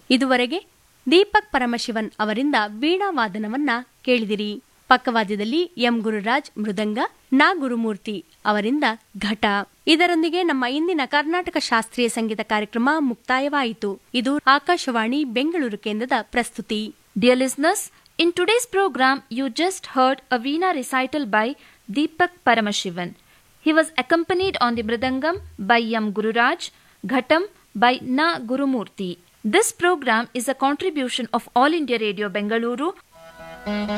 ಇದುವರೆಗೆ ದೀಪಕ್ ಪರಮಶಿವನ್ ಅವರಿಂದ ವೀಣಾವಾದನವನ್ನ ಕೇಳಿದಿರಿ ಪಕ್ಕವಾದ್ಯದಲ್ಲಿ ಎಂ ಗುರುರಾಜ್ ಮೃದಂಗ ನಾ ಗುರುಮೂರ್ತಿ ಅವರಿಂದ ಘಟ ಇದರೊಂದಿಗೆ ನಮ್ಮ ಇಂದಿನ ಕರ್ನಾಟಕ ಶಾಸ್ತ್ರೀಯ ಸಂಗೀತ ಕಾರ್ಯಕ್ರಮ ಮುಕ್ತಾಯವಾಯಿತು ಇದು ಆಕಾಶವಾಣಿ ಬೆಂಗಳೂರು ಕೇಂದ್ರದ ಪ್ರಸ್ತುತಿ Dear listeners, in today's program, you just heard a Veena recital by Deepak Paramashivan. He was accompanied on the Mridangam by Yam Gururaj, Ghatam by Na Gurumurthy. This program is a contribution of All India Radio Bengaluru